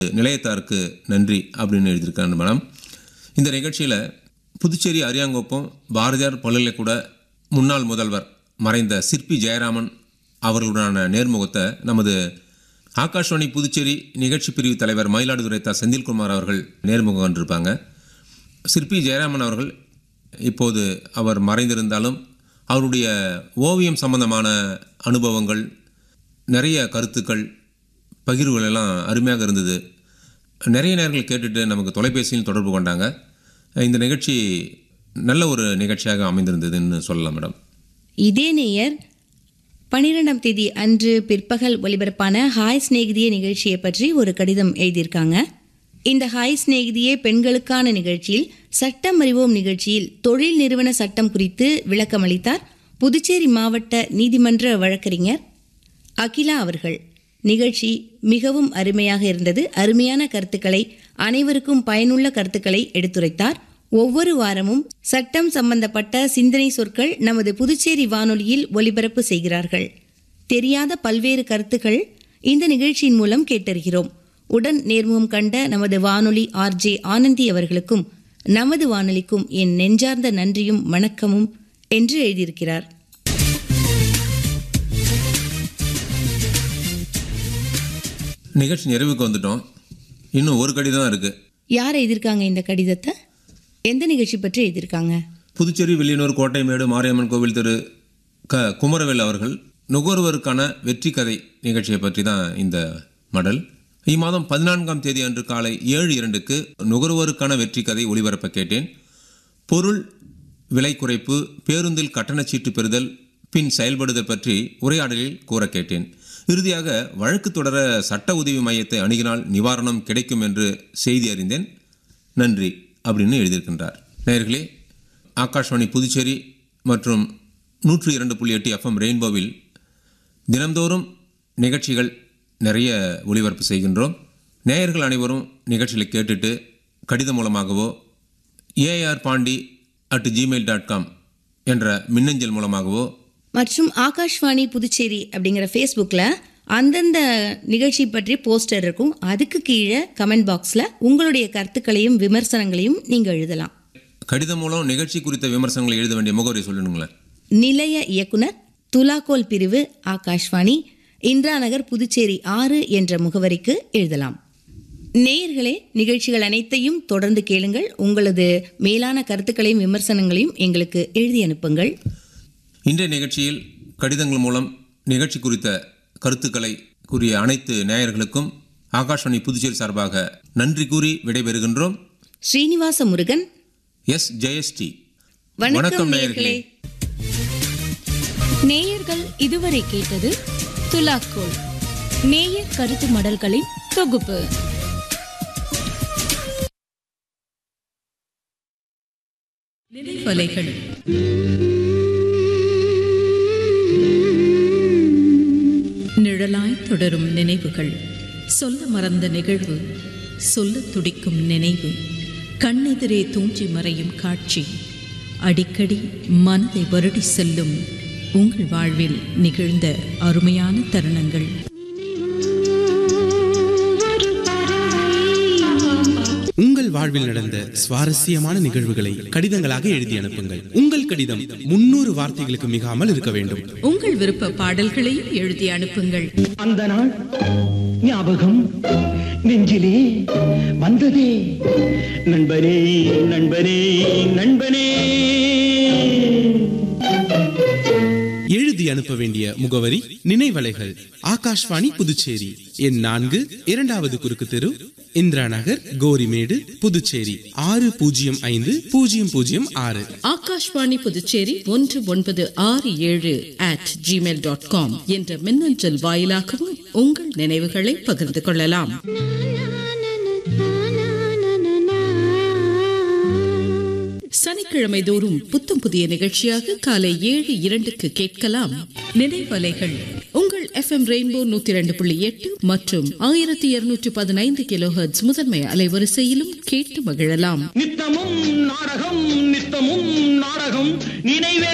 நிலையத்தாருக்கு நன்றி அப்படின்னு எழுதியிருக்காங்க மேடம் இந்த நிகழ்ச்சியில் புதுச்சேரி அரியாங்குப்பம் பாரதியார் பல்கலைக்கூட முன்னாள் முதல்வர் மறைந்த சிற்பி ஜெயராமன் அவர்களுடனான நேர்முகத்தை நமது ஆகாஷ்வாணி புதுச்சேரி நிகழ்ச்சி பிரிவு தலைவர் மயிலாடுதுறை தா செந்தில்குமார் அவர்கள் நேர்முகம் கண்டிருப்பாங்க சிற்பி ஜெயராமன் அவர்கள் இப்போது அவர் மறைந்திருந்தாலும் அவருடைய ஓவியம் சம்பந்தமான அனுபவங்கள் நிறைய கருத்துக்கள் பகிர்வுகள் எல்லாம் அருமையாக இருந்தது நிறைய நேரங்கள் கேட்டுட்டு நமக்கு தொலைபேசியில் தொடர்பு கொண்டாங்க இந்த நிகழ்ச்சி நல்ல ஒரு நிகழ்ச்சியாக அமைந்திருந்ததுன்னு சொல்லலாம் மேடம் இதே நேயர் பன்னிரெண்டாம் தேதி அன்று பிற்பகல் ஒலிபரப்பான ஹாய் சிநேகிதியே நிகழ்ச்சியை பற்றி ஒரு கடிதம் எழுதியிருக்காங்க இந்த ஹாய் சிநேகிதியே பெண்களுக்கான நிகழ்ச்சியில் சட்டம் அறிவோம் நிகழ்ச்சியில் தொழில் நிறுவன சட்டம் குறித்து விளக்கமளித்தார் புதுச்சேரி மாவட்ட நீதிமன்ற வழக்கறிஞர் அகிலா அவர்கள் நிகழ்ச்சி மிகவும் அருமையாக இருந்தது அருமையான கருத்துக்களை அனைவருக்கும் பயனுள்ள கருத்துக்களை எடுத்துரைத்தார் ஒவ்வொரு வாரமும் சட்டம் சம்பந்தப்பட்ட சிந்தனை சொற்கள் நமது புதுச்சேரி வானொலியில் ஒலிபரப்பு செய்கிறார்கள் தெரியாத பல்வேறு கருத்துக்கள் இந்த நிகழ்ச்சியின் மூலம் கேட்டறிகிறோம் உடன் நேர்முகம் கண்ட நமது வானொலி ஆர்ஜே ஆனந்தி அவர்களுக்கும் நமது வானொலிக்கும் என் நெஞ்சார்ந்த நன்றியும் வணக்கமும் என்று எழுதியிருக்கிறார் நிகழ்ச்சி நிறைவுக்கு வந்துட்டோம் இன்னும் ஒரு கடிதம் இருக்குது யார் எழுதியிருக்காங்க இந்த கடிதத்தை எந்த நிகழ்ச்சி பற்றி எழுதியிருக்காங்க புதுச்சேரி வில்லியனூர் கோட்டைமேடு மாரியம்மன் கோவில் திரு க குமரவேல் அவர்கள் நுகர்வோருக்கான வெற்றி கதை நிகழ்ச்சியை பற்றி தான் இந்த மடல் இம்மாதம் பதினான்காம் தேதி அன்று காலை ஏழு இரண்டுக்கு நுகர்வோருக்கான வெற்றி கதை ஒளிபரப்ப கேட்டேன் பொருள் விலை குறைப்பு பேருந்தில் கட்டணச்சீட்டு பெறுதல் பின் செயல்படுதல் பற்றி உரையாடலில் கூற கேட்டேன் இறுதியாக வழக்கு தொடர சட்ட உதவி மையத்தை அணுகினால் நிவாரணம் கிடைக்கும் என்று செய்தி அறிந்தேன் நன்றி அப்படின்னு எழுதியிருக்கின்றார் நேயர்களே ஆகாஷ்வாணி புதுச்சேரி மற்றும் நூற்று இரண்டு புள்ளி எட்டு எஃப்எம் ரெயின்போவில் தினந்தோறும் நிகழ்ச்சிகள் நிறைய ஒளிபரப்பு செய்கின்றோம் நேயர்கள் அனைவரும் நிகழ்ச்சிகளை கேட்டுட்டு கடிதம் மூலமாகவோ AR Pandi at Gmail dot com என்ற மின்னஞ்சல் மூலமாகவோ மற்றும் ஆகாஷ்வாணி புதுச்சேரி அப்படிங்கிற ஃபேஸ்புக்கில் அந்தந்த நிகழ்ச்சி பற்றி போஸ்டர் இருக்கும் அதுக்கு கீழே கமெண்ட் பாக்ஸில் உங்களுடைய கருத்துக்களையும் விமர்சனங்களையும் நீங்கள் எழுதலாம் கடிதம் மூலம் நிகழ்ச்சி குறித்த விமர்சனங்களை எழுத வேண்டிய முகவரி சொல்லணுங்களேன் நிலைய இயக்குனர் துலாக்கோல் பிரிவு ஆகாஷ்வாணி இந்திரா நகர் புதுச்சேரி ஆறு என்ற முகவரிக்கு எழுதலாம் நேயர்களே நிகழ்ச்சிகள் அனைத்தையும் தொடர்ந்து கேளுங்கள் உங்களது மேலான கருத்துக்களையும் விமர்சனங்களையும் எங்களுக்கு எழுதி அனுப்புங்கள் இன்றைய நிகழ்ச்சியில் கடிதங்கள் மூலம் நிகழ்ச்சி குறித்த கருத்துக்களை கூறிய அனைத்து நேயர்களுக்கும் ஆகாஷ்வாணி புதுச்சேரி சார்பாக நன்றி கூறி விடைபெறுகின்றோம் ஸ்ரீனிவாச முருகன் எஸ் ஜெயஸ்டி வணக்கம் நேயர்களே நேயர்கள் இதுவரை கேட்டது துலாக்கோல் நேயர் கருத்து மடல்களின் தொகுப்பு நினைவலைகள் நிழலாய் தொடரும் நினைவுகள் சொல்ல மறந்த நிகழ்வு சொல்லத் துடிக்கும் நினைவு கண்ணெதிரே தூஞ்சி மறையும் காட்சி அடிக்கடி மனதை வருடி செல்லும் உங்கள் வாழ்வில் நிகழ்ந்த அருமையான தருணங்கள் உங்கள் வாழ்வில் நடந்த சுவாரஸ்யமான நிகழ்வுகளை கடிதங்களாக எழுதி அனுப்புங்கள் உங்கள் கடிதம் முன்னூறு வார்த்தைகளுக்கு மிகாமல் இருக்க வேண்டும் உங்கள் விருப்ப பாடல்களையும் எழுதி அனுப்புங்கள் அந்த நாள் ஞாபகம் நெஞ்சிலே வந்ததே நண்பனே நண்பனே நண்பனே எழுதி அனுப்ப வேண்டிய முகவரி நினைவலைகள் ஆகாஷ்வாணி புதுச்சேரி எண் நான்கு இரண்டாவது குறுக்கு தெரு இந்திரா நகர் கோரிமேடு புதுச்சேரி ஆறு பூஜ்ஜியம் ஐந்து பூஜ்ஜியம் பூஜ்ஜியம் ஆறு ஆகாஷ்வாணி புதுச்சேரி ஒன்று ஒன்பது ஆறு ஏழு அட் ஜிமெயில் டாட் காம் என்ற மின்னஞ்சல் வாயிலாகவும் உங்கள் நினைவுகளை பகிர்ந்து கொள்ளலாம் சனிக்கிழமை தோறும் புத்தம் புதிய நிகழ்ச்சியாக காலை ஏழு இரண்டுக்கு கேட்கலாம் நினைவலைகள் உங்கள் எஃப்எம் ரெயின்போ நூத்தி ரெண்டு புள்ளி எட்டு மற்றும் ஆயிரத்தி இருநூற்றி பதினைந்து கிலோஹெர்ட்ஸ் முதன்மை அலைவரிசையிலும் கேட்டு மகிழலாம் நித்தமும் நாடகம் நித்தமும் நாடகம் நினைவே